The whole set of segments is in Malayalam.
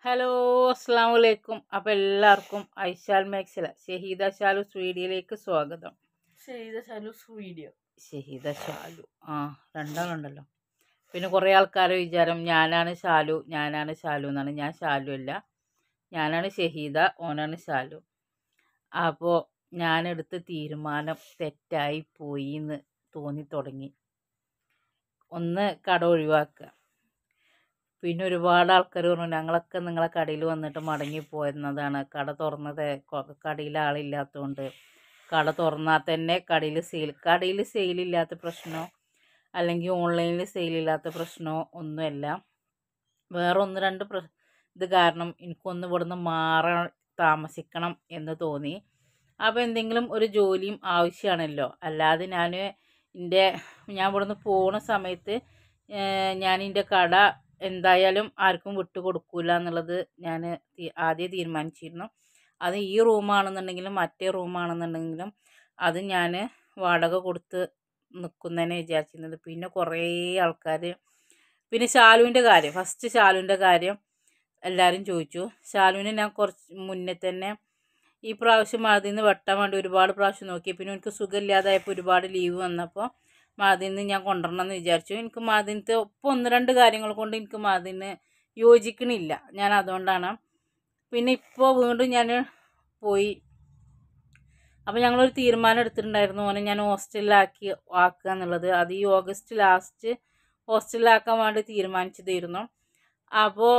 ഹലോ അസ്സാം വലൈക്കും അപ്പോൾ എല്ലാവർക്കും ഐശാൽ മേഖല ഷഹീദ ഷാലു വീഡിയോയിലേക്ക് സ്വാഗതം ചെയ്ത സലൂസ് വീഡിയോ ഷഹീദ ഷാലു ആ രണ്ടാളുണ്ടല്ലോ പിന്നെ കുറേ ആൾക്കാരെ വിചാരം ഞാനാണ് ഷാലു ഞാനാണ് ഷാലു എന്നാണ് ഞാൻ ഷാലു അല്ല ഞാനാണ് ഷഹീദ ഓനാണ് ഷാലു അപ്പോൾ ഞാനെടുത്ത തീരുമാനം തെറ്റായി പോയി എന്ന് തോന്നി തുടങ്ങി ഒന്ന് കട ഒഴിവാക്കുക പിന്നെ ഒരുപാട് ആൾക്കാർ പറഞ്ഞു ഞങ്ങളൊക്കെ നിങ്ങളെ കടയിൽ വന്നിട്ട് മടങ്ങിപ്പോയിരുന്നതാണ് കട തുറന്നത് കൊ- കടയിൽ ആളില്ലാത്തതുകൊണ്ട് കട തുറന്നാൽ തന്നെ കടയിൽ സെയിൽ കടയിൽ സെയിലില്ലാത്ത പ്രശ്നമോ അല്ലെങ്കിൽ ഓൺലൈനിൽ സെയിലില്ലാത്ത പ്രശ്നമോ ഒന്നുമല്ല വേറെ ഒന്ന് രണ്ട് പ്ര ഇത് കാരണം എനിക്കൊന്ന് ഇവിടുന്ന് മാറാൻ താമസിക്കണം എന്ന് തോന്നി അപ്പോൾ എന്തെങ്കിലും ഒരു ജോലിയും ആവശ്യമാണല്ലോ അല്ലാതെ ഞാൻ എൻ്റെ ഞാൻ ഇവിടുന്ന് പോണ സമയത്ത് ഏഹ് ഞാൻ എൻ്റെ കട എന്തായാലും ആർക്കും വിട്ടു കൊടുക്കൂല എന്നുള്ളത് ഞാൻ ആദ്യം തീരുമാനിച്ചിരുന്നു അത് ഈ റൂമാണെന്നുണ്ടെങ്കിലും മറ്റേ റൂമാണെന്നുണ്ടെങ്കിലും അത് ഞാൻ വാടക കൊടുത്ത് നിൽക്കുന്നതന്നെ വിചാരിച്ചിരുന്നത് പിന്നെ കുറേ ആൾക്കാർ പിന്നെ ശാലുവിൻ്റെ കാര്യം ഫസ്റ്റ് ശാലുവിൻ്റെ കാര്യം എല്ലാവരും ചോദിച്ചു ശാലുവിനെ ഞാൻ കുറച്ച് മുന്നേ തന്നെ ഈ പ്രാവശ്യം അതിൽ നിന്ന് വെട്ടാൻ വേണ്ടി ഒരുപാട് പ്രാവശ്യം നോക്കി പിന്നെ എനിക്ക് സുഖമില്ലാതായപ്പോൾ ഒരുപാട് ലീവ് വന്നപ്പോൾ മാതിന്ന് ഞാൻ കൊണ്ടുവരണം എന്ന് വിചാരിച്ചു എനിക്ക് മാതിനത്തെ ഇപ്പോൾ ഒന്ന് രണ്ട് കാര്യങ്ങൾ കൊണ്ട് എനിക്ക് മാതിന് യോജിക്കണില്ല ഞാൻ അതുകൊണ്ടാണ് പിന്നെ ഇപ്പോൾ വീണ്ടും ഞാൻ പോയി അപ്പോൾ ഞങ്ങളൊരു തീരുമാനം എടുത്തിട്ടുണ്ടായിരുന്നു ഓനെ ഞാൻ ഹോസ്റ്റലിലാക്കി ആക്കുക എന്നുള്ളത് അത് ഈ ഓഗസ്റ്റ് ലാസ്റ്റ് ഹോസ്റ്റലിലാക്കാൻ വേണ്ടി തീരുമാനിച്ചതായിരുന്നു അപ്പോൾ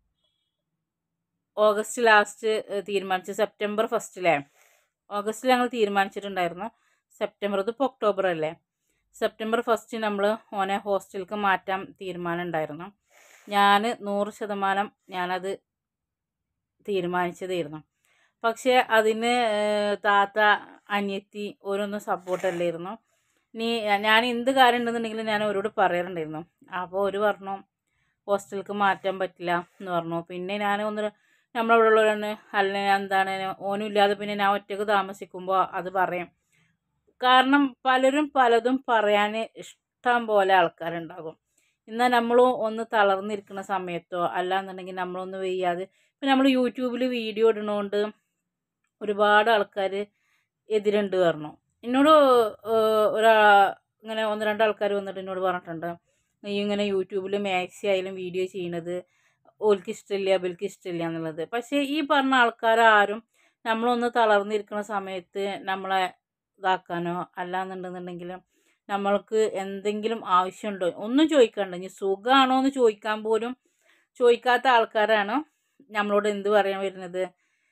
ഓഗസ്റ്റ് ലാസ്റ്റ് തീരുമാനിച്ചു സെപ്റ്റംബർ ഫസ്റ്റിലെ ഓഗസ്റ്റിൽ ഞങ്ങൾ തീരുമാനിച്ചിട്ടുണ്ടായിരുന്നു സെപ്റ്റംബർ ഇതിപ്പോൾ ഒക്ടോബർ അല്ലേ സെപ്റ്റംബർ ഫസ്റ്റ് നമ്മൾ ഓനെ ഹോസ്റ്റലിലേക്ക് മാറ്റാൻ തീരുമാനം ഉണ്ടായിരുന്നു ഞാൻ നൂറ് ശതമാനം ഞാനത് തീരുമാനിച്ചതായിരുന്നു പക്ഷേ അതിന് ഏഹ്, താത്ത അനിയത്തി ഓരോന്നും സപ്പോർട്ടല്ലായിരുന്നു നീ ഞാൻ എന്ത് കാര്യം ഉണ്ടെന്നുണ്ടെങ്കിലും ഞാൻ അവരോട് പറയാറുണ്ടായിരുന്നു അപ്പോൾ ഒരു പറഞ്ഞു ഹോസ്റ്റലിലേക്ക് മാറ്റാൻ പറ്റില്ല എന്ന് പറഞ്ഞു പിന്നെ ഞാൻ ഒന്ന് നമ്മളവിടെ ഉള്ളവരാണ് അല്ല എന്താണ് ഓനും ഇല്ലാതെ പിന്നെ ഞാൻ ഒറ്റക്ക് താമസിക്കുമ്പോൾ അത് പറയും കാരണം പലരും പലതും പറയാൻ ഇഷ്ടം പോലെ ആൾക്കാരുണ്ടാകും എന്നാൽ നമ്മൾ ഒന്ന് തളർന്നിരിക്കുന്ന സമയത്തോ അല്ലാന്നുണ്ടെങ്കിൽ നമ്മളൊന്ന് വയ്യാതെ ഇപ്പം നമ്മൾ യൂട്യൂബിൽ വീഡിയോ ഇടുന്നതുകൊണ്ട് ഒരുപാട് ആൾക്കാർ എതിരുണ്ട് പറഞ്ഞു എന്നോട് ഏഹ്, ഒരാ ഇങ്ങനെ ഒന്ന് രണ്ട് ആൾക്കാർ വന്നിട്ട് എന്നോട് പറഞ്ഞിട്ടുണ്ട് നീ ഇങ്ങനെ യൂട്യൂബിൽ മാക്സി ആയാലും വീഡിയോ ചെയ്യണത് ഓൽക്ക് ഇഷ്ടമില്ല ഇവർക്ക് ഇഷ്ടമില്ല എന്നുള്ളത് പക്ഷേ ഈ പറഞ്ഞ ആൾക്കാരാരും നമ്മളൊന്ന് തളർന്നിരിക്കുന്ന സമയത്ത് നമ്മളെ ഇതാക്കാനോ അല്ലാന്നുണ്ടെന്നുണ്ടെങ്കിൽ നമ്മൾക്ക് എന്തെങ്കിലും ആവശ്യമുണ്ടോ ഒന്നും ചോദിക്കണ്ട ഇനി സുഖമാണോ എന്ന് ചോദിക്കാൻ പോലും ചോദിക്കാത്ത ആൾക്കാരാണ് നമ്മളോട് എന്ത് പറയാൻ വരുന്നത്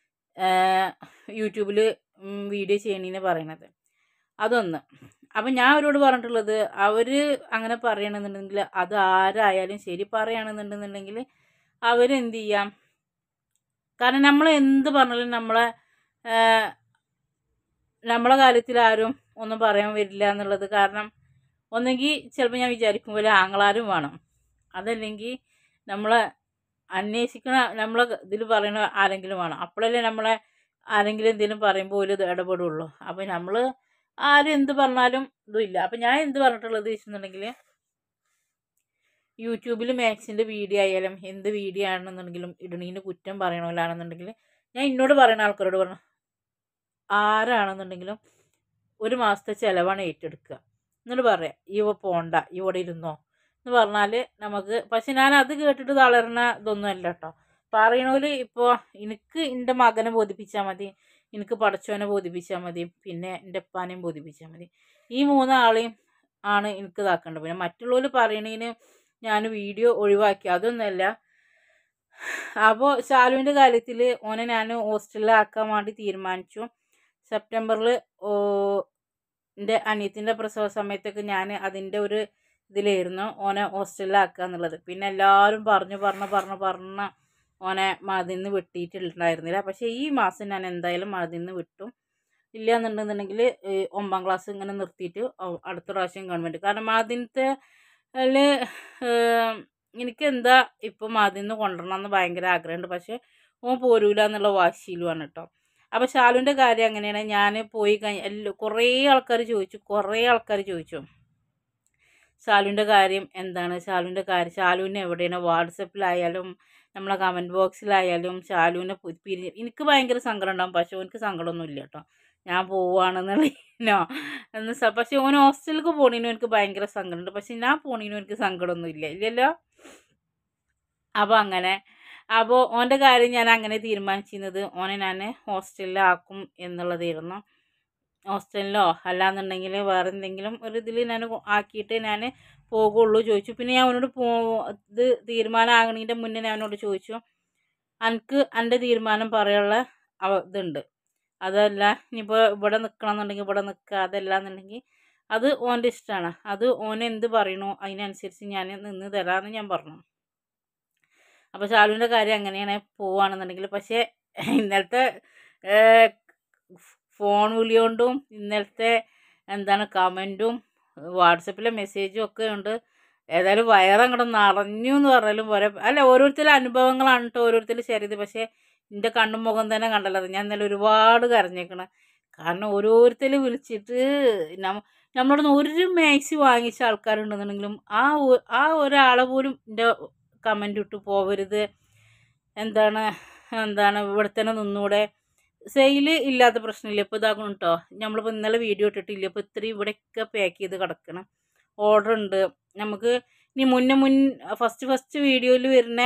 യൂട്യൂബിൽ വീഡിയോ ചെയ്യണീന്ന് പറയണത് അതൊന്ന് അപ്പം ഞാൻ അവരോട് പറഞ്ഞിട്ടുള്ളത് അവർ അങ്ങനെ പറയണമെന്നുണ്ടെങ്കിൽ അത് ആരായാലും ശരി പറയുകയാണെന്നുണ്ടെന്നുണ്ടെങ്കിൽ അവരെന്ത് ചെയ്യാം കാരണം നമ്മൾ എന്ത് പറഞ്ഞാലും നമ്മളെ ഏഹ്, നമ്മളെ കാര്യത്തിൽ ആരും ഒന്നും പറയാൻ വരില്ല എന്നുള്ളത് കാരണം ഒന്നെങ്കിൽ ചിലപ്പോൾ ഞാൻ വിചാരിക്കും പോലെ ആങ്ങളാരും വേണം അതല്ലെങ്കിൽ നമ്മളെ അന്വേഷിക്കണ നമ്മളെ ഇതിൽ പറയണ ആരെങ്കിലും വേണം അപ്പോഴല്ലേ നമ്മളെ ആരെങ്കിലും എന്തെങ്കിലും പറയുമ്പോൾ ഒരു ഇത് ഇടപെടുള്ളൂ അപ്പോൾ നമ്മൾ ആരും എന്ത് പറഞ്ഞാലും ഇതുമില്ല അപ്പം ഞാൻ എന്ത് പറഞ്ഞിട്ടുള്ളത് വെച്ചിട്ടുണ്ടെങ്കിൽ യൂട്യൂബിൽ മാക്സിൻ്റെ വീഡിയോ ആയാലും എന്ത് വീഡിയോ ആണെന്നുണ്ടെങ്കിലും ഇടണീന് കുറ്റം പറയണമല്ലാണെന്നുണ്ടെങ്കിൽ ഞാൻ എന്നോട് പറയുന്ന ആൾക്കാരോട് പറഞ്ഞു ആരാണെന്നുണ്ടെങ്കിലും ഒരു മാസത്തെ ചിലവാണ് ഏറ്റെടുക്കുക എന്നിട്ട് പറയാം ഇവ പോണ്ട ഇവിടെ ഇരുന്നോ എന്ന് പറഞ്ഞാൽ നമുക്ക് പക്ഷെ ഞാൻ അത് കേട്ടിട്ട് തളരണ ഇതൊന്നും അല്ല കേട്ടോ പറയണോല് ഇപ്പോൾ എനിക്ക് എൻ്റെ മകനെ ബോധിപ്പിച്ചാൽ മതി എനിക്ക് പടച്ചോനെ ബോധിപ്പിച്ചാൽ മതി പിന്നെ എൻ്റെ ഉപ്പാനെയും ബോധിപ്പിച്ചാൽ മതി ഈ മൂന്നാളെയും ആണ് എനിക്ക് ഇതാക്കേണ്ടത് പിന്നെ മറ്റുള്ളവർ പറയണതിന് ഞാൻ വീഡിയോ ഒഴിവാക്കി അതൊന്നുമല്ല അപ്പോൾ ശാലുവിൻ്റെ കാര്യത്തിൽ ഓനെ ഞാൻ ഹോസ്റ്റലിലാക്കാൻ വേണ്ടി തീരുമാനിച്ചു സെപ്റ്റംബറിൽ എൻ്റെ അനിയത്തിൻ്റെ പ്രസവ സമയത്തൊക്കെ ഞാൻ അതിൻ്റെ ഒരു ഇതിലായിരുന്നു ഓനെ ഹോസ്റ്റലിലാക്കുക എന്നുള്ളത് പിന്നെ എല്ലാവരും പറഞ്ഞു പറഞ്ഞു പറഞ്ഞു പറഞ്ഞ ഓനെ മതിന്ന് വെട്ടിയിട്ടുണ്ടായിരുന്നില്ല പക്ഷേ ഈ മാസം ഞാൻ എന്തായാലും മതിന്ന് വിട്ടു ഇല്ല എന്നുണ്ടെന്നുണ്ടെങ്കിൽ ഒമ്പതാം ക്ലാസ് ഇങ്ങനെ നിർത്തിയിട്ട് ഔ- അടുത്ത പ്രാവശ്യം ഗവൺമെൻറ് കാരണം മതിനത്തെ എനിക്ക് എന്താ ഇപ്പം മതിന്ന് കൊണ്ടുവരണം എന്ന് ഭയങ്കര ആഗ്രഹമുണ്ട് പക്ഷേ ഓൻ പോരൂല എന്നുള്ള വാശിയിലുമാണ് കേട്ടോ അപ്പോൾ ഷാലുവിൻ്റെ കാര്യം അങ്ങനെയാണ് ഞാൻ പോയി കഴിഞ്ഞ എല്ലാ കുറേ ആൾക്കാർ ചോദിച്ചു കുറേ ആൾക്കാർ ചോദിച്ചു ഷാലുവിൻ്റെ കാര്യം എന്താണ് ഷാലുവിൻ്റെ കാര്യം ഷാലുവിന് എവിടെയാണ് വാട്സപ്പിലായാലും നമ്മളെ കമൻറ്റ് ബോക്സിലായാലും ശാലുവിനെ പു- പിരി എനിക്ക് ഭയങ്കര സങ്കടം ഉണ്ടാവും പക്ഷെ ഓനക്ക് സങ്കടമൊന്നും ഇല്ല കേട്ടോ ഞാൻ പോവാണെന്നുള്ളതിനോ എന്ന് സ പക്ഷെ ഓൻ ഹോസ്റ്റലിലേക്ക് പോണീനും എനിക്ക് ഭയങ്കര സങ്കടമുണ്ട് പക്ഷെ ഞാൻ പോണീനും എനിക്ക് സങ്കടമൊന്നും ഇല്ല ഇല്ലല്ലോ അപ്പോൾ അങ്ങനെ അപ്പോൾ ഓൻ്റെ കാര്യം ഞാൻ അങ്ങനെ തീരുമാനിച്ചിരുന്നത് ഓനെ ഞാൻ ഹോസ്റ്റലിലാക്കും എന്നുള്ളതായിരുന്നു ഹോസ്റ്റലിലോ അല്ലാന്നുണ്ടെങ്കിൽ വേറെ എന്തെങ്കിലും ഒരു ഇതിൽ ഞാൻ ആക്കിയിട്ട് ഞാൻ പോകുള്ളൂ ചോദിച്ചു പിന്നെ ഞാൻ അവനോട് പോ ഇത് തീരുമാനമാകണതിൻ്റെ മുന്നേ ഞാൻ അവനോട് ചോദിച്ചു എനിക്ക് എൻ്റെ തീരുമാനം പറയാനുള്ള അവ- ഇതുണ്ട് അതല്ല ഇനിയിപ്പോൾ ഇവിടെ നിൽക്കണം എന്നുണ്ടെങ്കിൽ ഇവിടെ നിൽക്കുക അതല്ല എന്നുണ്ടെങ്കിൽ അത് ഓൻ്റെ ഇഷ്ടമാണ് അത് ഓൻ എന്ത് പറയണോ അതിനനുസരിച്ച് ഞാൻ നിന്ന് തരാമെന്ന് ഞാൻ പറഞ്ഞു അപ്പോൾ ശാലുവിൻ്റെ കാര്യം അങ്ങനെയാണ് പോവുകയാണെന്നുണ്ടെങ്കിൽ പക്ഷേ ഇന്നലത്തെ ഏഹ്, ഫോൺ വിളി കൊണ്ടും ഇന്നലത്തെ എന്താണ് കമൻറ്റും വാട്സപ്പിലെ മെസ്സേജും ഒക്കെ ഉണ്ട് ഏതായാലും വയറങ്ങോട്ട് നിറഞ്ഞു എന്ന് പറഞ്ഞാലും പോരെ അല്ല ഓരോരുത്തരുടെ അനുഭവങ്ങളാണ് കേട്ടോ ഓരോരുത്തർ ശരിയത് പക്ഷേ എൻ്റെ കണ്ണും മുഖം തന്നെ കണ്ടല്ലോ ഞാൻ ഇന്നലെ ഒരുപാട് കരഞ്ഞേക്കണ് കാരണം ഓരോരുത്തർ വിളിച്ചിട്ട് നമ്മ നമ്മളോട് ഒരു മാക്സി വാങ്ങിച്ച ആൾക്കാരുണ്ടെന്നുണ്ടെങ്കിലും ആ ഒ- ആ ഒരാളെ പോലും എൻ്റെ കമൻ്റ് ഇട്ട് പോവരുത് എന്താണ് എന്താണ് ഇവിടെ തന്നെ നിന്നൂടെ സെയിൽ ഇല്ലാത്ത പ്രശ്നമില്ല ഇപ്പോൾ ഇതാക്കണം കേട്ടോ നമ്മളിപ്പോൾ ഇന്നലെ വീഡിയോ ഇട്ടിട്ടില്ല ഇപ്പോൾ ഇത്രയും ഇവിടെയൊക്കെ പാക്ക് ചെയ്ത് കിടക്കണം ഓർഡർ ഉണ്ട് നമുക്ക് ഇനി മുന്നേ മുൻ ഫസ്റ്റ് ഫസ്റ്റ് വീഡിയോയിൽ വരുന്ന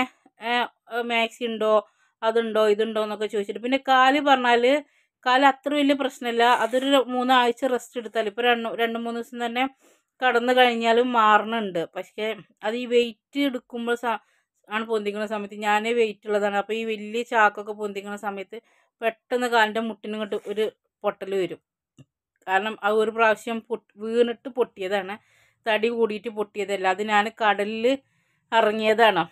മാക്സി ഉണ്ടോ അതുണ്ടോ ഇതുണ്ടോ എന്നൊക്കെ ചോദിച്ചിട്ട് പിന്നെ കാല് പറഞ്ഞാൽ കാല് അത്ര വലിയ പ്രശ്നമില്ല അതൊരു മൂന്നാഴ്ച റെസ്റ്റ് എടുത്താൽ ഇപ്പോൾ രണ്ട് രണ്ട് മൂന്ന് ദിവസം തന്നെ കടന്നു കഴിഞ്ഞാലും മാറണുണ്ട് പക്ഷേ അത് ഈ വെയിറ്റ് എടുക്കുമ്പോൾ സ ആണ് പൊന്തിക്കുന്ന സമയത്ത് ഞാൻ വെയിറ്റ് ഉള്ളതാണ് അപ്പോൾ ഈ വലിയ ചാക്കൊക്കെ പൊന്തിക്കുന്ന സമയത്ത് പെട്ടെന്ന് കാലിൻ്റെ മുട്ടിനും കൊണ്ട് ഒരു പൊട്ടൽ വരും കാരണം അത് ഒരു പ്രാവശ്യം പൊട്ട് വീണിട്ട് പൊട്ടിയതാണ് തടി കൂടിയിട്ട് പൊട്ടിയതല്ല അത് ഞാൻ കടലിൽ ഇറങ്ങിയതാണ്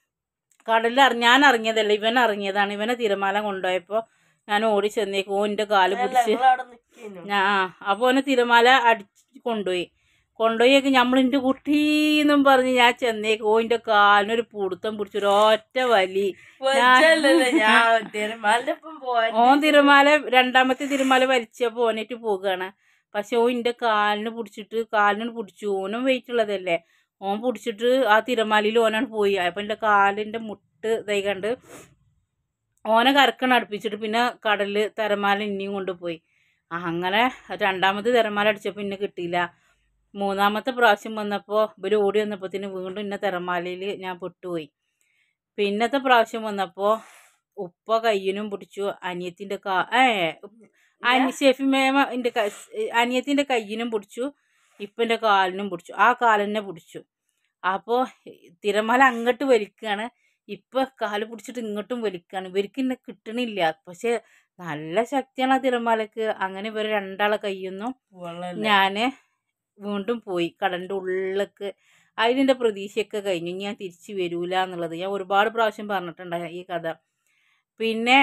കടലിൽ ഇറ- ഞാൻ ഇറങ്ങിയതല്ല ഇവൻ ഇറങ്ങിയതാണ് ഇവനെ തിരമാല കൊണ്ടുപോയപ്പോൾ ഞാൻ ഓടി ചെന്നേക്കും ഓൻ്റെ കാല് പിടിച്ച് ഞങ്ങളവിടെ നിൽക്കുന്നു ഞാൻ ആ അപ്പോൾ ഓനെ തിരമാല അടിച്ച് കൊണ്ടുപോയി കൊണ്ടുപോയൊക്കെ നമ്മളെൻ്റെ കുട്ടീന്നും പറഞ്ഞ് ഞാൻ ചെന്നേക്ക് ഓൻ്റെ കാലിനൊരു പൂടുത്തം പിടിച്ചു ഒരൊറ്റ വലി വെച്ചല്ലല്ലോ ഞാൻ തിരുമാലിനൊപ്പം പോവാൻ ഓൻ തിരമാല രണ്ടാമത്തെ തിരമാല വലിച്ചപ്പോൾ ഓനേറ്റ് പോകുകയാണ് പക്ഷെ ഓൻ എൻ്റെ കാലിന് പിടിച്ചിട്ട് കാലിന് പിടിച്ചു ഓനും വെയിറ്റ് ഉള്ളതല്ലേ ഓൻ പിടിച്ചിട്ട് ആ തിരമാലയിൽ ഓനാണ് പോയി അപ്പം എൻ്റെ കാലിൻ്റെ മുട്ട് ഇതായി കണ്ട് ഓനെ കരക്കണം അടുപ്പിച്ചിട്ട് പിന്നെ കടലിൽ തിരമാല ഇനിയും കൊണ്ടുപോയി അങ്ങനെ രണ്ടാമത് തിരമാല അടിച്ചപ്പോൾ ഇന്നെ കിട്ടിയില്ല മൂന്നാമത്തെ പ്രാവശ്യം വന്നപ്പോൾ ഇവർ ഓടി വന്നപ്പോഴത്തേന് വീണ്ടും ഇന്നെ തിരമാലയിൽ ഞാൻ പെട്ടുപോയി പിന്നത്തെ പ്രാവശ്യം വന്നപ്പോൾ ഉപ്പ കയ്യിനും പിടിച്ചു അനിയത്തിൻ്റെ കാ ഏ അനി ഷെഫിമേമ എൻ്റെ അനിയത്തിൻ്റെ കയ്യിനും പിടിച്ചു ഇപ്പൻ്റെ കാലിനും പിടിച്ചു ആ കാലിനെ പിടിച്ചു അപ്പോൾ തിരമാല അങ്ങോട്ട് വലിക്കുകയാണ് ഇപ്പം കാല് പിടിച്ചിട്ട് ഇങ്ങോട്ടും വലിക്കുകയാണ് ഇവർക്ക് എന്നെ കിട്ടണില്ല പക്ഷേ നല്ല ശക്തിയാണ് ആ തിരമാലക്ക് അങ്ങനെ ഇവർ രണ്ടാളെ കയ്യൊന്നും ഞാൻ വീണ്ടും പോയി കടലിൻ്റെ ഉള്ളിലേക്ക് അതിൻ്റെ പ്രതീക്ഷയൊക്കെ കഴിഞ്ഞു ഇനി ഞാൻ തിരിച്ച് വരൂല എന്നുള്ളത് ഞാൻ ഒരുപാട് പ്രാവശ്യം പറഞ്ഞിട്ടുണ്ട് ഈ കഥ പിന്നെ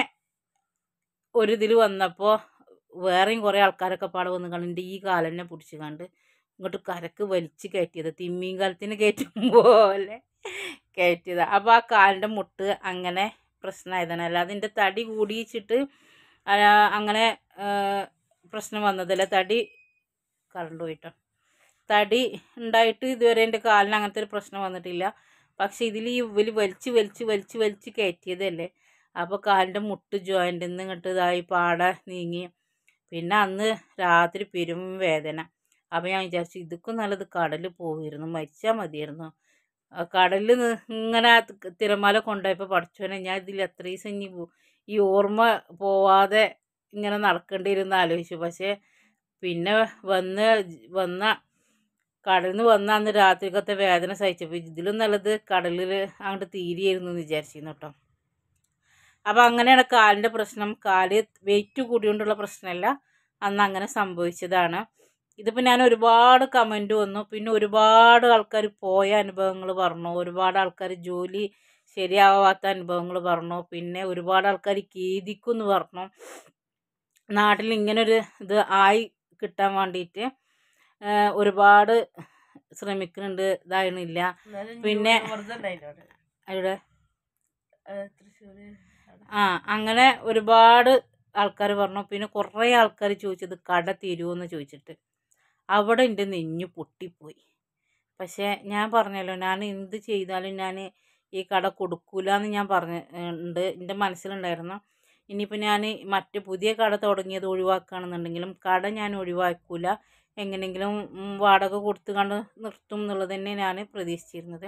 ഒരു ഇതിൽ വന്നപ്പോൾ വേറെയും കുറേ ആൾക്കാരൊക്കെ പാടെ വന്ന് കണ്ടിട്ട് ഈ കാലന്നെ പിടിച്ച് കണ്ട് ഇങ്ങോട്ട് കരക്ക് വലിച്ച് കയറ്റിയത് തിമ്മീൻ കാലത്തിന് കയറ്റും പോലെ കയറ്റിയത് അപ്പോൾ ആ കാലിൻ്റെ മുട്ട് അങ്ങനെ പ്രശ്നമായതാണ് അല്ലാതെ എൻ്റെ തടി കൂടിയിച്ചിട്ട് ആ, അങ്ങനെ ആ, പ്രശ്നം വന്നതല്ല തടി കറണ്ട് പോയിട്ടോ തടി ഉണ്ടായിട്ട് ഇതുവരെ എൻ്റെ കാലിന് അങ്ങനത്തെ ഒരു പ്രശ്നം വന്നിട്ടില്ല പക്ഷേ ഇതിൽ ഈ ഇവല് വലിച്ച് വലിച്ച് വലിച്ച് വലിച്ച് കയറ്റിയതല്ലേ അപ്പോൾ കാലിൻ്റെ മുട്ട് ജോയിൻ്റിൽ നിന്ന് ഇങ്ങോട്ട് ഇതായി പാട നീങ്ങി പിന്നെ അന്ന് രാത്രി പെരും വേദന അപ്പോൾ ഞാൻ വിചാരിച്ചു ഇതൊക്കെ നല്ലത് കടലിൽ പോയിരുന്നു മരിച്ചാൽ മതിയായിരുന്നു കടലിൽ ഇങ്ങനെ ആ തി- തിരമാല കൊണ്ടുപോയപ്പോൾ പഠിച്ചോനെ ഞാൻ ഇതിൽ എത്ര ദിവസം ഇനി പോ- ഈ ഓർമ്മ പോവാതെ ഇങ്ങനെ നടക്കേണ്ടി വരുന്ന ആലോചിച്ചു പക്ഷേ പിന്നെ വന്ന് ജ്- വന്ന കടലിൽ നിന്ന് വന്ന അന്ന് രാത്രിക്കത്തെ വേദന സഹിച്ചപ്പോൾ ഇതിലും നല്ലത് കടലിൽ അങ്ങോട്ട് തീരെയായിരുന്നു എന്ന് വിചാരിച്ചിരുന്നു കേട്ടോ അപ്പോൾ അങ്ങനെയാണ് കാലിൻ്റെ പ്രശ്നം കാല് വെയിറ്റ് കൂടിയോണ്ടുള്ള പ്രശ്നമല്ല അന്ന് അങ്ങനെ സംഭവിച്ചതാണ് ഇതിപ്പോൾ ഞാൻ ഒരുപാട് കമൻറ്റ് വന്നു പിന്നെ ഒരുപാട് ആൾക്കാർ പോയ അനുഭവങ്ങൾ പറഞ്ഞു ഒരുപാട് ആൾക്കാർ ജോലി ശരിയാവാത്ത അനുഭവങ്ങൾ പറഞ്ഞു പിന്നെ ഒരുപാട് ആൾക്കാർ ഖേദിക്കും എന്ന് പറഞ്ഞു നാട്ടിൽ ഇങ്ങനൊരു ഇത് ആയി കിട്ടാൻ വേണ്ടിയിട്ട് ഏഹ് ഒരുപാട് ശ്രമിക്കുന്നുണ്ട് ഇതായിരുന്നില്ല പിന്നെ- അവിടെ തൃശ്ശൂര് ആ അങ്ങനെ ഒരുപാട് ആൾക്കാർ പറഞ്ഞു പിന്നെ കുറേ ആൾക്കാർ ചോദിച്ചത് കട തരുമോയെന്ന് ചോദിച്ചിട്ട് അവിടെ എൻ്റെ നെഞ്ഞു പൊട്ടിപ്പോയി പക്ഷേ ഞാൻ പറഞ്ഞല്ലോ ഞാൻ എന്ത് ചെയ്താലും ഞാൻ ഈ കട കൊടുക്കൂല എന്ന് ഞാൻ പറഞ്ഞ ഉണ്ട് എൻ്റെ മനസ്സിലുണ്ടായിരുന്നു ഇനിയിപ്പോൾ ഞാൻ മറ്റ് പുതിയ കട തുടങ്ങിയത് ഒഴിവാക്കുകയാണെന്നുണ്ടെങ്കിലും കട ഞാൻ ഒഴിവാക്കൂല എങ്ങനെയെങ്കിലും ഉം, വാടക കൊടുത്ത് കണ്ട് നിർത്തും എന്നുള്ളത് തന്നെ ഞാൻ പ്രതീക്ഷിച്ചിരുന്നത്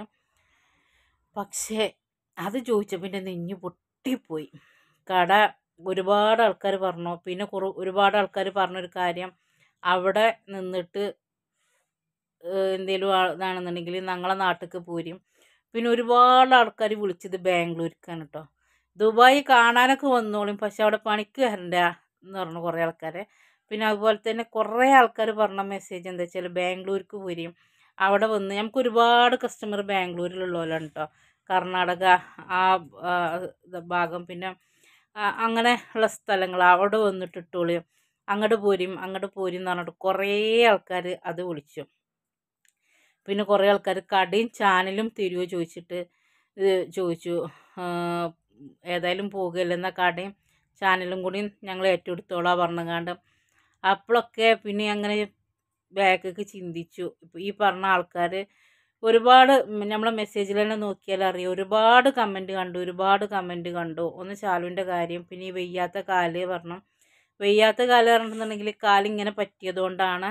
പക്ഷേ അത് ചോദിച്ചപ്പോൾ എൻ്റെ നെഞ്ഞ് പൊട്ടിപ്പോയി കട ഒരുപാട് ആൾക്കാർ പറഞ്ഞു പിന്നെ കുറു ഒരുപാട് ആൾക്കാർ പറഞ്ഞൊരു കാര്യം അവിടെ നിന്നിട്ട് എന്തെങ്കിലും ഇതാണെന്നുണ്ടെങ്കിൽ ഞങ്ങളെ നാട്ടിലേക്ക് പോരും പിന്നെ ഒരുപാട് ആൾക്കാർ വിളിച്ചത് ബാംഗ്ലൂർക്കാണ് കേട്ടോ ദുബായി കാണാനൊക്കെ വന്നോളും പക്ഷെ അവിടെ പണിക്ക് വരണ്ട എന്ന് പറഞ്ഞു കുറേ ആൾക്കാരെ പിന്നെ അതുപോലെ തന്നെ കുറേ ആൾക്കാർ പറഞ്ഞ മെസ്സേജ് എന്താ വെച്ചാൽ ബാംഗ്ലൂർക്ക് പോരും അവിടെ വന്ന് നമുക്ക് ഒരുപാട് കസ്റ്റമർ ബാംഗ്ലൂരിലുള്ളവരാണ് കേട്ടോ കർണാടക ആ ആ, ഇത് ഭാഗം പിന്നെ ആ, അങ്ങനെ ഉള്ള സ്ഥലങ്ങൾ അവിടെ വന്നിട്ട് ഇട്ടോളി അങ്ങോട്ട് പോരും അങ്ങോട്ട് പോരും എന്ന് പറഞ്ഞിട്ട് കുറേ ആൾക്കാർ അത് വിളിച്ചു പിന്നെ കുറേ ആൾക്കാർ കടയും ചാനലും തരുമോ ചോദിച്ചിട്ട് ഇത് ചോദിച്ചു ആ, ഏതായാലും പോകുകയല്ല എന്നാൽ കടയും ചാനലും കൂടി ഞങ്ങൾ ഏറ്റെടുത്തോളാം പറഞ്ഞങ്ങാണ്ട് അപ്പോഴൊക്കെ പിന്നെ അങ്ങനെ ബാക്കൊക്കെ ചിന്തിച്ചു ഇപ്പം ഈ പറഞ്ഞ ആൾക്കാർ ഒരുപാട് നമ്മളെ മെസ്സേജിൽ തന്നെ നോക്കിയാൽ അറിയാം ഒരുപാട് കമൻറ്റ് കണ്ടു ഒരുപാട് കമൻറ്റ് കണ്ടു ഒന്ന് ശാലുവിൻ്റെ കാര്യം പിന്നെ ഈ വെയ്യാത്ത കാല് പറഞ്ഞു വെയ്യാത്ത കാല് പറഞ്ഞിട്ടുണ്ടെങ്കിൽ കാലിങ്ങനെ പറ്റിയതുകൊണ്ടാണ്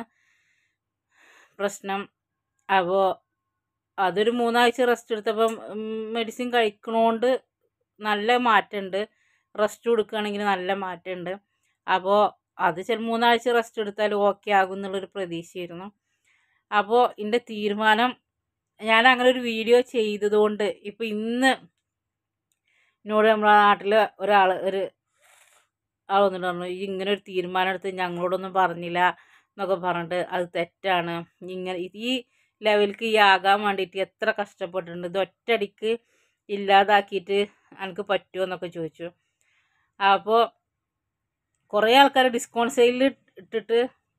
പ്രശ്നം അപ്പോൾ അതൊരു മൂന്നാഴ്ച റെസ്റ്റ് എടുത്തപ്പം മെഡിസിൻ കഴിക്കണോണ്ട് നല്ല മാറ്റമുണ്ട് റെസ്റ്റ് കൊടുക്കുകയാണെങ്കിൽ നല്ല മാറ്റമുണ്ട് അപ്പോൾ അത് ചില മൂന്നാഴ്ച റെസ്റ്റ് എടുത്താൽ ഓക്കെ ആകും എന്നുള്ളൊരു പ്രതീക്ഷയായിരുന്നു അപ്പോൾ എൻ്റെ തീരുമാനം ഞാൻ അങ്ങനെ ഒരു വീഡിയോ ചെയ്തതുകൊണ്ട് ഇപ്പോൾ ഇന്ന് എന്നോട് നമ്മളെ നാട്ടിൽ ഒരാൾ ഒരു ആൾ വന്നിട്ട് പറഞ്ഞു ഈ ഇങ്ങനെ ഒരു തീരുമാനം എടുത്ത് ഞങ്ങളോടൊന്നും പറഞ്ഞില്ല എന്നൊക്കെ പറഞ്ഞിട്ട് അത് തെറ്റാണ് ഇങ്ങനെ ഈ ലെവലിലേക്ക് ഈ ആകാൻ വേണ്ടിയിട്ട് എത്ര കഷ്ടപ്പെട്ടിട്ടുണ്ട് ഇത് ഒറ്റയടിക്ക് ഇല്ലാതാക്കിയിട്ട് എനിക്ക് പറ്റുമോ എന്നൊക്കെ ചോദിച്ചു അപ്പോൾ കുറേ ആൾക്കാർ ഡിസ്കൗണ്ട് സെയിലിൽ ഇട്ടിട്ട്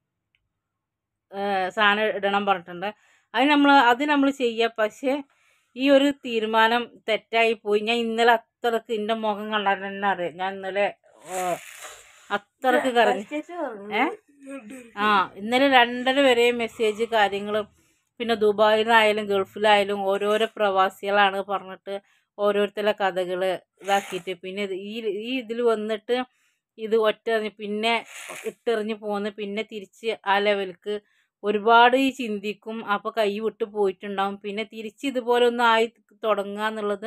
ഏഹ് സാധനം ഇടണം പറഞ്ഞിട്ടുണ്ട് അത് നമ്മൾ അത് നമ്മൾ ചെയ്യുക പക്ഷേ ഈ ഒരു തീരുമാനം തെറ്റായി പോയി ഞാൻ ഇന്നലെ അത്രക്ക് എൻ്റെ മുഖം കണ്ടാൽ തന്നെ അറിയാം ഞാൻ ഇന്നലെ ഏഹ്, അത്രക്ക് കരഞ്ഞു ഏ? ആ ഇന്നലെ രണ്ടര വരെ മെസ്സേജ് കാര്യങ്ങളും പിന്നെ ദുബായിൽ നിന്നായാലും ഗൾഫിലായാലും ഓരോരോ പ്രവാസികളാണ് പറഞ്ഞിട്ട് ഓരോരുത്തരുടെ കഥകൾ ഇതാക്കിയിട്ട് പിന്നെ ഇത് ഈ ഈ ഇതിൽ വന്നിട്ട് ഇത് ഒറ്ററിഞ്ഞ് പിന്നെ ഇട്ടെറിഞ്ഞ് പോന്ന് പിന്നെ തിരിച്ച് ആ ലെവലിക്ക് ഒരുപാട് ഈ ചിന്തിക്കും അപ്പോൾ കൈ വിട്ട് പോയിട്ടുണ്ടാവും പിന്നെ തിരിച്ച് ഇതുപോലെ ഒന്ന് ആയി തുടങ്ങുക എന്നുള്ളത്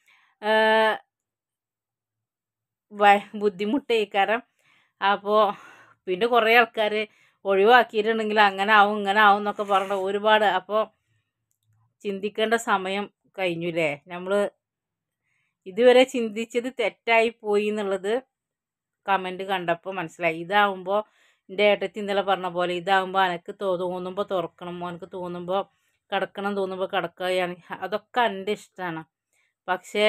ബുദ്ധിമുട്ടേക്കാരം അപ്പോൾ പിന്നെ കുറേ ആൾക്കാർ ഒഴിവാക്കിയിട്ടുണ്ടെങ്കിൽ അങ്ങനെ ആവും ഇങ്ങനെ ആവും എന്നൊക്കെ പറഞ്ഞ ഒരുപാട് അപ്പോൾ ചിന്തിക്കേണ്ട സമയം കഴിഞ്ഞുല്ലേ നമ്മൾ ഇതുവരെ ചിന്തിച്ചത് തെറ്റായി പോയി എന്നുള്ളത് കമൻറ്റ് കണ്ടപ്പോൾ മനസ്സിലായി ഇതാവുമ്പോൾ എൻ്റെ ഏട്ടത്തി ഇന്നലെ പറഞ്ഞ പോലെ ഇതാവുമ്പോൾ എനിക്ക് തോ തോന്നുമ്പോൾ തുറക്കണം എനിക്ക് തോന്നുമ്പോൾ കിടക്കണം തോന്നുമ്പോൾ കിടക്കുകയാണ് അതൊക്കെ എൻ്റെ ഇഷ്ടമാണ് പക്ഷേ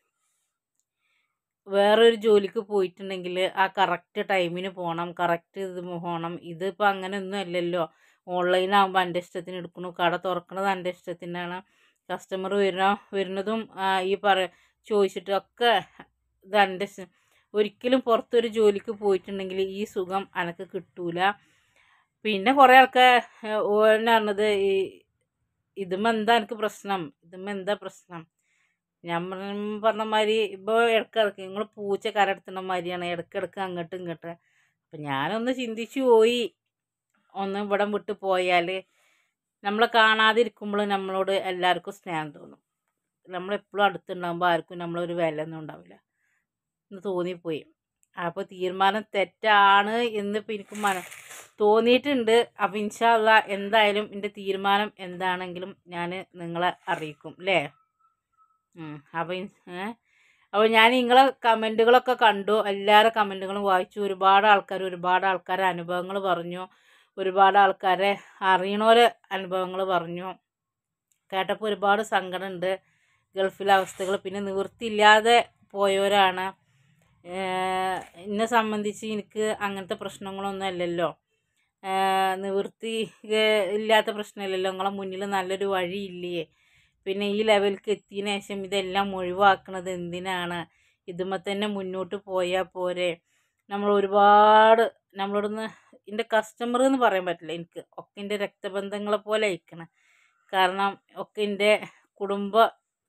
വേറൊരു ജോലിക്ക് പോയിട്ടുണ്ടെങ്കിൽ ആ കറക്റ്റ് ടൈമിന് പോകണം കറക്റ്റ് ഇത് പോകണം ഇതിപ്പോൾ അങ്ങനെയൊന്നും അല്ലല്ലോ ഓൺലൈനാകുമ്പോൾ എൻ്റെ ഇഷ്ടത്തിന് എടുക്കണു കട തുറക്കണത് എൻ്റെ ഇഷ്ടത്തിനാണ് കസ്റ്റമർ വരുന്ന വരുന്നതും ആ, ഈ പറ ചോദിച്ചിട്ട് ഒക്കെ ഇത് എൻ്റെ ഇഷ്ടം ഒരിക്കലും പുറത്തൊരു ജോലിക്ക് പോയിട്ടുണ്ടെങ്കിൽ ഈ സുഖം എനിക്ക് കിട്ടൂല പിന്നെ കുറേ ആൾക്കാർ ഓരെന്നെ പറഞ്ഞത് ഈ ഇതുമ്മ എന്താ എനിക്ക് പ്രശ്നം ഇതുമ്മ എന്താ പ്രശ്നം ഞാൻ പറഞ്ഞ പറഞ്ഞ മാതിരി ഇപ്പോൾ ഇടയ്ക്കിടയ്ക്ക് നിങ്ങൾ പൂച്ച കരടുത്തുന്ന മാതിരിയാണ് ഇടയ്ക്കിടയ്ക്ക് അങ്ങോട്ടും ഇങ്ങോട്ടും അപ്പം ഞാനൊന്ന് ചിന്തിച്ചു പോയി ഒന്ന് ഇവിടെ വിട്ട് പോയാൽ നമ്മളെ കാണാതിരിക്കുമ്പോൾ നമ്മളോട് എല്ലാവർക്കും സ്നേഹം തോന്നും നമ്മളെപ്പോഴും അടുത്തുണ്ടാകുമ്പോൾ ആർക്കും നമ്മളൊരു വില ഒന്നും ഉണ്ടാവില്ല എന്ന് തോന്നിപ്പോയി അപ്പോൾ തീരുമാനം തെറ്റാണ് എന്നിപ്പോൾ എനിക്ക് മന തോന്നിയിട്ടുണ്ട് അപ്പോൾ ഇൻഷാല്ല എന്തായാലും എൻ്റെ തീരുമാനം എന്താണെങ്കിലും ഞാൻ നിങ്ങളെ അറിയിക്കും അല്ലേ അപ്പോൾ അപ്പോൾ ഞാൻ നിങ്ങളെ കമൻറ്റുകളൊക്കെ കണ്ടു എല്ലാവരുടെ കമൻറ്റുകളും വായിച്ചു ഒരുപാട് ആൾക്കാർ ഒരുപാട് ആൾക്കാരെ അനുഭവങ്ങൾ പറഞ്ഞു ഒരുപാട് ആൾക്കാരെ അറിയണോരെ അനുഭവങ്ങൾ പറഞ്ഞു കേട്ടപ്പോൾ ഒരുപാട് സങ്കടമുണ്ട് ഗൾഫിലെ അവസ്ഥകൾ പിന്നെ നിവൃത്തിയില്ലാതെ പോയവരാണ് ഏഹ് എന്നെ സംബന്ധിച്ച് എനിക്ക് അങ്ങനത്തെ പ്രശ്നങ്ങളൊന്നും അല്ലല്ലോ ഏഹ് നിവൃത്തി ഏഹ് ഇല്ലാത്ത പ്രശ്നമില്ലല്ലോ നിങ്ങളെ മുന്നിൽ നല്ലൊരു വഴിയില്ലേ പിന്നെ ഈ ലെവലിലേക്ക് എത്തിയതിന് ശേഷം ഇതെല്ലാം ഒഴിവാക്കണത് എന്തിനാണ് ഇതുമ്മ തന്നെ മുന്നോട്ട് പോയാൽ പോരെ നമ്മൾ ഒരുപാട് നമ്മളോടൊന്ന് എൻ്റെ കസ്റ്റമർ എന്ന് പറയാൻ പറ്റില്ല എനിക്ക് ഒക്കെ എൻ്റെ രക്തബന്ധങ്ങളെ പോലെ അയക്കണം കാരണം ഒക്കെ എൻ്റെ കുടുംബ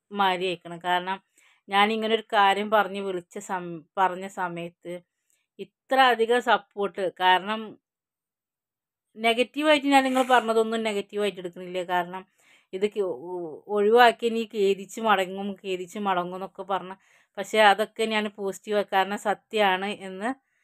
മാതിരി ആയിക്കണം കാരണം ഞാനിങ്ങനെ ഒരു കാര്യം പറഞ്ഞ് വിളിച്ച സം പറഞ്ഞ സമയത്ത് ഇത്ര അധികം സപ്പോർട്ട് കാരണം നെഗറ്റീവായിട്ട് ഞാൻ നിങ്ങൾ പറഞ്ഞതൊന്നും നെഗറ്റീവായിട്ട് എടുക്കുന്നില്ല കാരണം ഇത് ക- ഒ- ഒഴിവാക്കി നീ ഖേദിച്ച് മടങ്ങും ഖേദിച്ച് മടങ്ങും എന്നൊക്കെ പറഞ്ഞ പക്ഷേ അതൊക്കെ ഞാൻ പോസിറ്റീവ് കാരണം സത്യമാണ് എന്ന്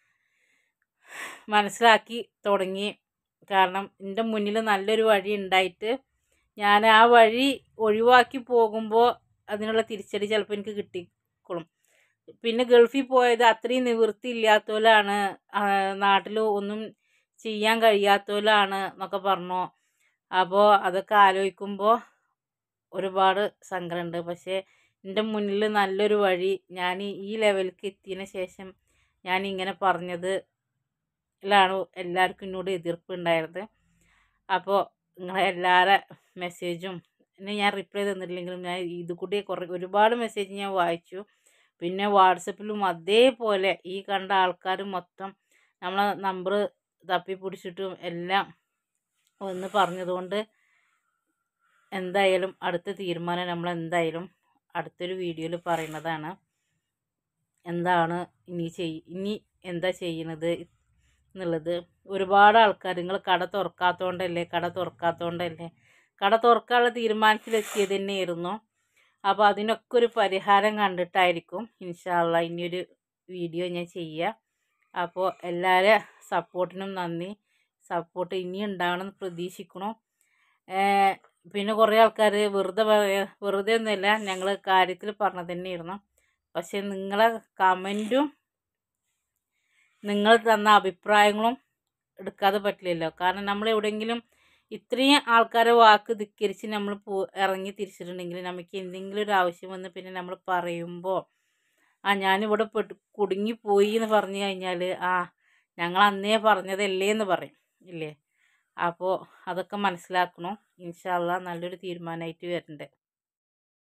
മനസ്സിലാക്കി തുടങ്ങി കാരണം എൻ്റെ മുന്നിൽ നല്ലൊരു വഴി ഉണ്ടായിട്ട് ഞാൻ ആ വഴി ഒഴിവാക്കി പോകുമ്പോൾ അതിനുള്ള തിരിച്ചടി ചിലപ്പോൾ എനിക്ക് കിട്ടിക്കൊള്ളും പിന്നെ ഗൾഫിൽ പോയത് അത്രയും നിവൃത്തി ഇല്ലാത്തവരാണ് നാട്ടിൽ ഒന്നും ചെയ്യാൻ കഴിയാത്തവരാണ് എന്നൊക്കെ പറഞ്ഞു അപ്പോൾ അതൊക്കെ ആലോചിക്കുമ്പോൾ ഒരുപാട് സങ്കടമുണ്ട് പക്ഷേ എൻ്റെ മുന്നിൽ നല്ലൊരു വഴി ഞാൻ ഈ ലെവലിലേക്ക് എത്തിയതിന് ശേഷം ഞാൻ ഇങ്ങനെ പറഞ്ഞത് ലാണ് എല്ലാവർക്കും എന്നോട് എതിർപ്പ് ഉണ്ടായത് അപ്പോൾ നിങ്ങളെ എല്ലാവരുടെ മെസ്സേജും പിന്നെ ഞാൻ റിപ്ലൈ തന്നിട്ടില്ലെങ്കിലും ഞാൻ ഇത് കൂടി കുറേ ഒരുപാട് മെസ്സേജ് ഞാൻ വായിച്ചു പിന്നെ വാട്സപ്പിലും അതേപോലെ ഈ കണ്ട ആൾക്കാർ മൊത്തം നമ്മളെ നമ്പർ തപ്പിപ്പിടിച്ചിട്ടും എല്ലാം ഒന്ന് പറഞ്ഞതുകൊണ്ട് എന്തായാലും അടുത്ത തീരുമാനം നമ്മൾ എന്തായാലും അടുത്തൊരു വീഡിയോയിൽ പറയുന്നതാണ് എന്താണ് ഇനി ചെയ് ഇനി എന്താ ചെയ്യുന്നത് എന്നുള്ളത് ഒരുപാട് ആൾക്കാർ നിങ്ങൾ കട തുറക്കാത്തതുകൊണ്ടല്ലേ കട തുറക്കാത്തതുകൊണ്ടല്ലേ കട തുറക്കാനുള്ള തീരുമാനത്തിലെത്തിയത് തന്നെയായിരുന്നു അപ്പോൾ അതിനൊക്കെ ഒരു പരിഹാരം കണ്ടിട്ടായിരിക്കും ഇൻഷാല്ല ഇനിയൊരു വീഡിയോ ഞാൻ ചെയ്യുക അപ്പോൾ എല്ലാവരും സപ്പോർട്ടിനും നന്ദി സപ്പോർട്ട് ഇനി ഉണ്ടാവണമെന്ന് പ്രതീക്ഷിക്കണം ഏർ പിന്നെ കുറേ ആൾക്കാർ വെറുതെ പറയാ വെറുതെ ഒന്നുമില്ല ഞങ്ങൾ കാര്യത്തിൽ പറഞ്ഞത് തന്നെയായിരുന്നു പക്ഷേ നിങ്ങളെ കമൻറ്റും നിങ്ങൾ തന്ന അഭിപ്രായങ്ങളും എടുക്കാതെ പറ്റില്ലല്ലോ കാരണം നമ്മൾ എവിടെയെങ്കിലും ഇത്രയും ആൾക്കാരെ വാക്ക് ധിക്കരിച്ച് നമ്മൾ പോ ഇറങ്ങി തിരിച്ചിട്ടുണ്ടെങ്കിൽ നമുക്ക് എന്തെങ്കിലും ഒരു ആവശ്യം വന്ന് പിന്നെ നമ്മൾ പറയുമ്പോൾ ആ ഞാനിവിടെ പെട്ട് കുടുങ്ങിപ്പോയി എന്ന് പറഞ്ഞു കഴിഞ്ഞാൽ ആ ഞങ്ങൾ അന്നേ പറഞ്ഞതല്ലേ എന്ന് പറയും ഇല്ലേ അപ്പോൾ അതൊക്കെ മനസ്സിലാക്കണം ഇൻഷാല്ല നല്ലൊരു തീരുമാനമായിട്ട് വരണ്ടേ